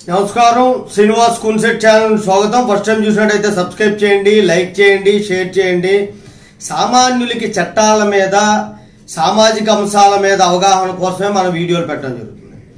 నమస్కారం శ్రీనివాస్ కున్సెట్ ఛానల్ స్వాగతం ఫస్ట్ టైం చూసినట్టయితే సబ్స్క్రైబ్ చేయండి లైక్ చేయండి షేర్ చేయండి సామాన్యులకి చట్టాల మీద సామాజిక అంశాల మీద అవగాహన కోసమే మనం వీడియోలు పెట్టడం జరుగుతుంది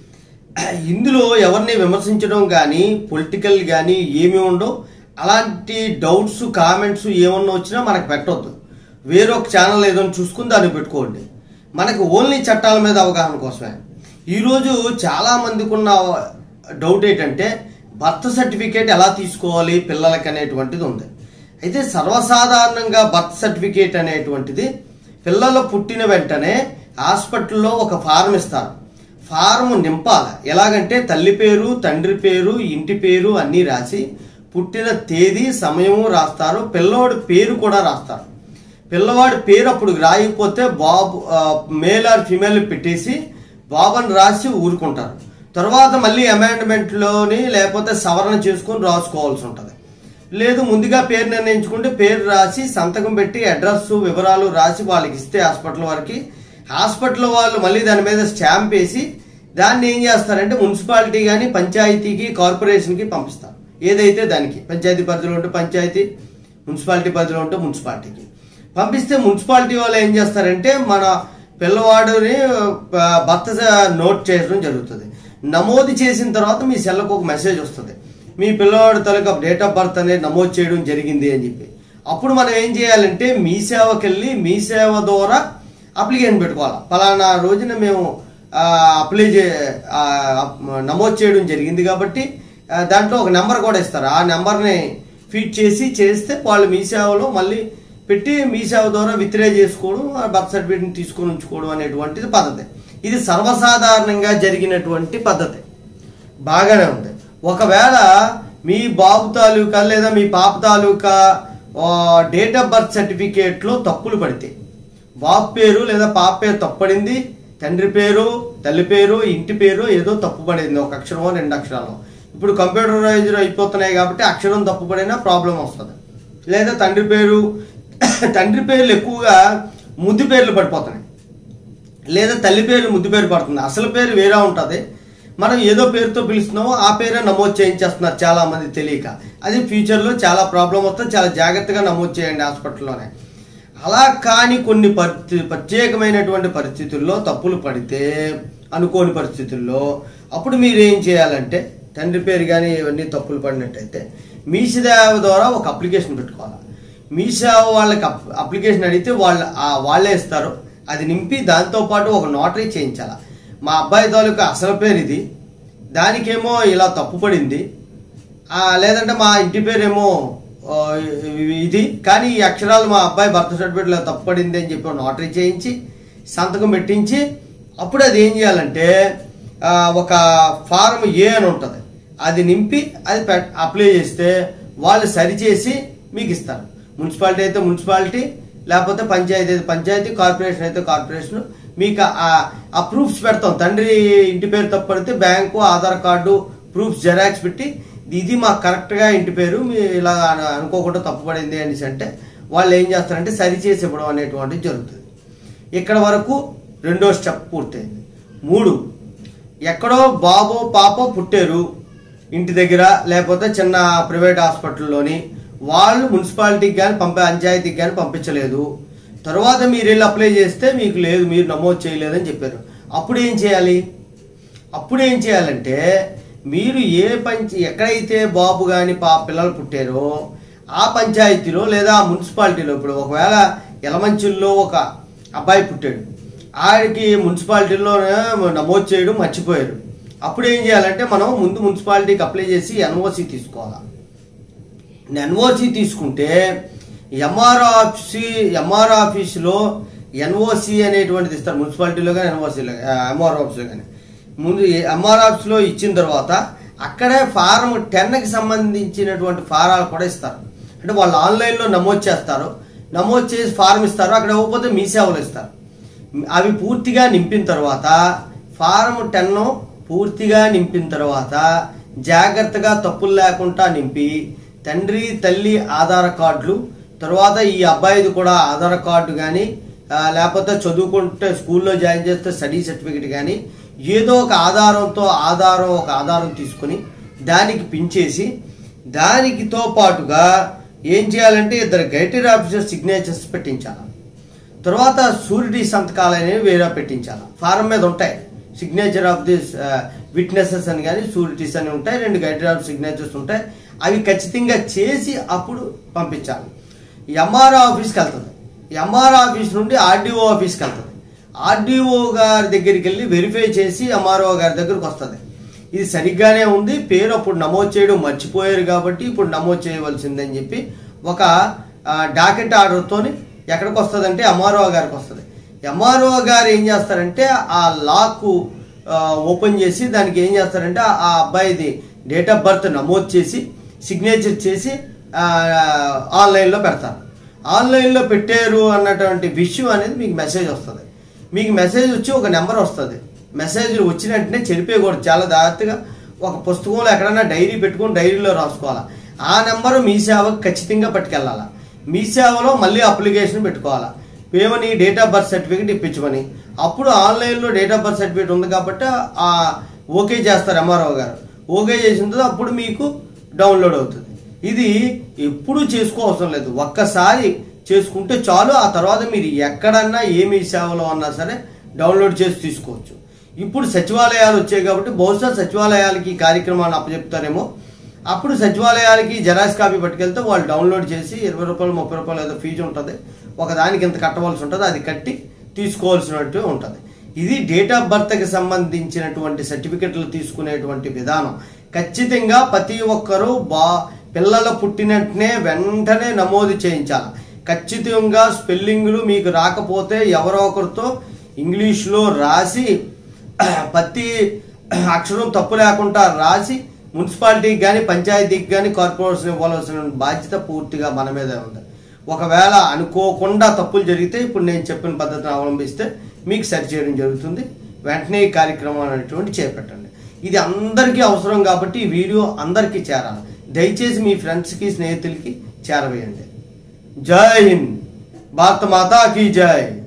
ఇందులో ఎవరిని విమర్శించడం కానీ పొలిటికల్ కానీ ఏమి ఉండవు అలాంటి డౌట్స్ కామెంట్స్ ఏమన్నా వచ్చినా మనకు పెట్టవద్దు వేరొక ఛానల్ ఏదో చూసుకుని దాన్ని పెట్టుకోండి మనకు ఓన్లీ చట్టాల మీద అవగాహన కోసమే ఈరోజు చాలా మందికి ఉన్న డౌట్ ఏంటంటే బర్త్ సర్టిఫికేట్ ఎలా తీసుకోవాలి పిల్లలకి అనేటువంటిది ఉంది అయితే సర్వసాధారణంగా బర్త్ సర్టిఫికేట్ అనేటువంటిది పిల్లలు పుట్టిన వెంటనే హాస్పిటల్లో ఒక ఫారం ఇస్తారు ఫారం నింపాలి ఎలాగంటే తల్లి పేరు తండ్రి పేరు ఇంటి పేరు అన్నీ రాసి పుట్టిన తేదీ సమయము రాస్తారు పిల్లోడి పేరు కూడా రాస్తారు పిల్లవాడి పేరు అప్పుడు రాయకపోతే బాబు ఆ, మేల్ ఆర్ ఫిమేల్ పెట్టేసి బాబుని రాసి ఊరుకుంటారు తర్వాత మళ్ళీ అమెండ్మెంట్లోని లేకపోతే సవరణ చేసుకొని రాసుకోవాల్సి ఉంటుంది లేదు ముందుగా పేరు నిర్ణయించుకుంటే పేరు రాసి సంతకం పెట్టి అడ్రస్ వివరాలు రాసి వాళ్ళకి ఇస్తే హాస్పిటల్ వారికి హాస్పిటల్ వాళ్ళు మళ్ళీ దాని మీద స్టాంప్ వేసి దాన్ని ఏం చేస్తారంటే మున్సిపాలిటీ కానీ పంచాయతీకి కార్పొరేషన్కి పంపిస్తారు ఏదైతే దానికి పంచాయతీ పరిధిలో ఉంటే పంచాయతీ మున్సిపాలిటీ పరిధిలో ఉంటే మున్సిపాలిటీకి పంపిస్తే మున్సిపాలిటీ వాళ్ళు ఏం చేస్తారంటే మన పిల్లవాడిని ఆ, భర్త నోట్ చేయడం జరుగుతుంది నమోదు చేసిన తర్వాత మీ సెల్లకు ఒక మెసేజ్ వస్తుంది మీ పిల్లవాడి తాలూకా డేట్ ఆఫ్ బర్త్ అనేది నమోదు చేయడం జరిగింది అని చెప్పి అప్పుడు మనం ఏం చేయాలంటే మీ సేవకి వెళ్ళి మీ సేవ ద్వారా అప్లికేషన్ పెట్టుకోవాలి ఫలానా రోజున మేము ఆ, అప్లై చే ఆ, నమోదు చేయడం జరిగింది కాబట్టి ఆ, దాంట్లో ఒక నెంబర్ కూడా ఇస్తారు ఆ నెంబర్ని ఫీడ్ చేసి చేస్తే వాళ్ళు మీ సేవలో మళ్ళీ పెట్టి మీ సేవ ద్వారా విత్డ్రా చేసుకోవడం ఆ బర్త్ సర్టిఫికేట్ని తీసుకొని ఉంచుకోవడం అనేటువంటిది పద్ధతి ఇది సర్వసాధారణంగా జరిగినటువంటి పద్ధతి బాగానే ఉంది ఒకవేళ మీ బాబు తాలూకా లేదా మీ పాప తాలూకా డేట్ ఆఫ్ బర్త్ సర్టిఫికేట్లో తప్పులు పడితే బాబు పేరు లేదా పాప పేరు తప్పడింది తండ్రి పేరు తల్లి పేరు ఇంటి పేరు ఏదో తప్పు పడింది ఒక అక్షరమో రెండు అక్షరాలు ఇప్పుడు కంప్యూటరైజ్డ్ అయిపోతున్నాయి కాబట్టి అక్షరం తప్పు పడినా ప్రాబ్లం వస్తుంది లేదా తండ్రి పేరు తండ్రి పేర్లు ఎక్కువగా ముద్దు పేర్లు పడిపోతున్నాయి లేదా తల్లి పేరు ముద్దు పేరు పడుతుంది అసలు పేరు వేరే ఉంటుంది మనం ఏదో పేరుతో పిలుస్తున్నామో ఆ పేరే నమోదు చేయించేస్తున్నారు చాలా మంది తెలియక అది ఫ్యూచర్లో చాలా ప్రాబ్లం వస్తుంది చాలా జాగ్రత్తగా నమోదు చేయండి హాస్పిటల్లోనే అలా కాని కొన్ని పరిస్థితి ప్రత్యేకమైనటువంటి పరిస్థితుల్లో తప్పులు పడితే అనుకోని పరిస్థితుల్లో అప్పుడు మీరు ఏం చేయాలంటే తండ్రి పేరు కానీ ఇవన్నీ తప్పులు పడినట్టయితే మీ సేవ ద్వారా ఒక అప్లికేషన్ పెట్టుకోవాలి మీ సేవ వాళ్ళకి అప్- అప్లికేషన్ అడిగితే వాళ్ళు ఆ వాళ్ళే ఇస్తారు అది నింపి దాంతోపాటు ఒక నోటరీ చేయించాలి మా అబ్బాయి తాలూకా అసలు పేరు ఇది దానికేమో ఇలా తప్పు పడింది ఆ, లేదంటే మా ఇంటి పేరేమో ఆ, ఇది కానీ ఈ అక్షరాలు మా అబ్బాయి బర్త్ సర్టిఫికేట్లో తప్పు పడింది అని చెప్పి నోటరీ చేయించి సంతకం పెట్టించి అప్పుడు అది ఏం చేయాలంటే ఆ, ఒక ఫారం ఏ అని ఉంటుంది అది నింపి అది పెట్- అప్లై చేస్తే వాళ్ళు సరిచేసి మీకు ఇస్తారు మున్సిపాలిటీ అయితే మున్సిపాలిటీ లేకపోతే పంచాయతీ అయితే పంచాయతీ కార్పొరేషన్ అయితే కార్పొరేషన్ మీకు ఆ- ఆ ప్రూఫ్స్ పెడతాం తండ్రి ఇంటి పేరు తప్పు పడితే bank Aadhaar card proofs xerox పెట్టి ఇది మాకు కరెక్ట్గా ఇంటి పేరు మీ ఇలా అను- అనుకోకుండా తప్పు పడింది అనేసి అంటే వాళ్ళు ఏం చేస్తారంటే సరి చేసి ఇవ్వడం అనేటువంటిది జరుగుతుంది ఇక్కడ వరకు రెండో స్టెప్ పూర్తయింది మూడు ఎక్కడో బాబో పాపో పుట్టారు ఇంటి దగ్గర లేకపోతే చిన్న ప్రైవేట్ హాస్పిటల్లోని వాళ్ళు మున్సిపాలిటీకి కానీ పంపే పంచాయతీకి కానీ పంపించలేదు తర్వాత మీరు వెళ్ళి అప్లై చేస్తే మీకు లేదు మీరు నమోదు చేయలేదని చెప్పారు అప్పుడు ఏం చేయాలి అప్పుడు ఏం చేయాలంటే మీరు ఏ పంచ ఎక్కడైతే బాబు కానీ పా పిల్లలు పుట్టారో ఆ పంచాయతీలో లేదా ఆ మున్సిపాలిటీలో ఇప్పుడు ఒకవేళ ఎలమంచిల్లో ఒక అబ్బాయి పుట్టాడు ఆడికి మున్సిపాలిటీలోనే నమోదు చేయడం మర్చిపోయారు అప్పుడు ఏం చేయాలంటే మనం ముందు మున్సిపాలిటీకి అప్లై చేసి ఎన్ఓసి తీసుకోవాలి ఎన్ఓసి తీసుకుంటే ఎంఆర్ ఆఫీస్ ఎంఆర్ ఆఫీసులో ఎన్ఓసి అనేటువంటిది ఇస్తారు మున్సిపాలిటీలో కానీ ఎన్ఓసీలో ఎంఆర్ ఆఫీస్లో కానీ ముందు ఎంఆర్ ఆఫీస్లో ఇచ్చిన తర్వాత అక్కడే ఫారం టెన్కి సంబంధించినటువంటి ఫారాలు కూడా ఇస్తారు అంటే వాళ్ళు ఆన్లైన్లో నమోదు చేస్తారు నమోదు చేసి ఫారం ఇస్తారు అక్కడ ఇవ్వకపోతే మీ సేవలు ఇస్తారు అవి పూర్తిగా నింపిన తర్వాత ఫారం టెన్ పూర్తిగా నింపిన తర్వాత జాగ్రత్తగా తప్పులు లేకుండా నింపి తండ్రి తల్లి ఆధార్ కార్డులు తర్వాత ఈ అబ్బాయిది కూడా ఆధార్ కార్డు కానీ లేకపోతే చదువుకుంటే స్కూల్లో జాయిన్ చేస్తే స్టడీ సర్టిఫికేట్ కానీ ఏదో ఒక ఆధారంతో ఆధారం ఒక ఆధారం తీసుకుని దానికి పించేసి దానికితో పాటుగా ఏం చేయాలంటే ఇద్దరు గైటెడ్ ఆఫీసర్ సిగ్నేచర్స్ పెట్టించాలి తర్వాత షూరిటీ సంతకాలు అనేవి వేరే పెట్టించాలి ఫారం మీద ఉంటాయి సిగ్నేచర్ ఆఫ్ దిస్ విట్నెసెస్ అని కానీ షూరిటీస్ అని ఉంటాయి రెండు గైడెడ్ ఆఫ్ సిగ్నేచర్స్ ఉంటాయి అవి ఖచ్చితంగా చేసి అప్పుడు పంపించాలి ఎంఆర్ఓ ఆఫీస్కి వెళ్తుంది ఎంఆర్ఓ ఆఫీస్ నుండి ఆర్డీఓ ఆఫీస్కి వెళ్తుంది ఆర్డీఓ గారి దగ్గరికి వెళ్ళి వెరిఫై చేసి ఎంఆర్ఓ గారి దగ్గరకు వస్తుంది ఇది సరిగ్గానే ఉంది పేరు అప్పుడు నమోదు చేయడం మర్చిపోయారు కాబట్టి ఇప్పుడు నమోదు చేయవలసిందని చెప్పి ఒక డాకెట్ ఆర్డర్తోని ఎక్కడికి వస్తుందంటే ఎంఆర్ఓ గారికి వస్తుంది ఎంఆర్ఓ గారు ఏం చేస్తారంటే ఆ లాక్ ఓపెన్ చేసి దానికి ఏం చేస్తారంటే ఆ అబ్బాయిది డేట్ ఆఫ్ బర్త్ నమోదు చేసి సిగ్నేచర్ చేసి ఆ, ఆన్లైన్లో పెడతారు ఆన్లైన్లో పెట్టారు అన్నటువంటి విషయం అనేది మీకు మెసేజ్ వస్తుంది మీకు మెసేజ్ వచ్చి ఒక నెంబర్ వస్తుంది మెసేజ్ వచ్చిన వెంటనే చెరిపేయకూడదు చాలా జాగ్రత్తగా ఒక పుస్తకంలో ఎక్కడైనా డైరీ పెట్టుకొని డైరీలో రాసుకోవాలా ఆ నెంబరు మీ సేవకు ఖచ్చితంగా పట్టుకెళ్ళాలా మీ సేవలో మళ్ళీ అప్లికేషన్ పెట్టుకోవాలా ఏమని డేట్ ఆఫ్ బర్త్ సర్టిఫికేట్ ఇప్పించమని అప్పుడు ఆన్లైన్లో డేట్ ఆఫ్ బర్త్ సర్టిఫికేట్ ఉంది కాబట్టి ఆ ఓకే చేస్తారు ఎంఆర్ఓ గారు ఓకే చేసిన తర్వాత అప్పుడు మీకు డౌన్లోడ్ అవుతుంది ఇది ఎప్పుడు చేసుకోవసరం లేదు ఒక్కసారి చేసుకుంటే చాలు ఆ తర్వాత మీరు ఎక్కడన్నా ఏమి సేవలో అన్నా సరే డౌన్లోడ్ చేసి తీసుకోవచ్చు ఇప్పుడు సచివాలయాలు వచ్చాయి కాబట్టి బహుశా సచివాలయాలకి ఈ కార్యక్రమాన్ని అప్పచెప్తారేమో అప్పుడు సచివాలయాలకి జెరాక్స్ కాపీ పట్టుకెళ్తే వాళ్ళు డౌన్లోడ్ చేసి ఇరవై రూపాయలు ముప్పై రూపాయలు ఏదో ఫీజు ఉంటుంది ఒక దానికి ఇంత కట్టవలసి ఉంటుంది అది కట్టి తీసుకోవాల్సినట్టు ఉంటుంది ఇది డేట్ ఆఫ్ బర్త్కి సంబంధించినటువంటి సర్టిఫికెట్లు తీసుకునేటువంటి విధానం ఖచ్చితంగా ప్రతి ఒక్కరూ బా పిల్లలు పుట్టినట్టునే వెంటనే నమోదు చేయించాలి ఖచ్చితంగా స్పెల్లింగ్లు మీకు రాకపోతే ఎవరో ఒకరితో ఇంగ్లీష్లో రాసి ప్రతి అక్షరం తప్పు లేకుండా రాసి మున్సిపాలిటీకి కానీ పంచాయతీకి కానీ కార్పొరేషన్ ఇవ్వాల్సిన బాధ్యత పూర్తిగా మన మీదే ఉంది ఒకవేళ అనుకోకుండా తప్పులు జరిగితే ఇప్పుడు నేను చెప్పిన పద్ధతిని అవలంబిస్తే మీకు సరి చేయడం జరుగుతుంది వెంటనే ఈ కార్యక్రమం అనేటువంటి చేపట్టండి ఇది అందరికీ అవసరం కాబట్టి ఈ వీడియో అందరికీ చేరాలి దయచేసి మీ ఫ్రెండ్స్కి స్నేహితులకి చేరవేయండి జై హింద్ భారత మాతా కీ జై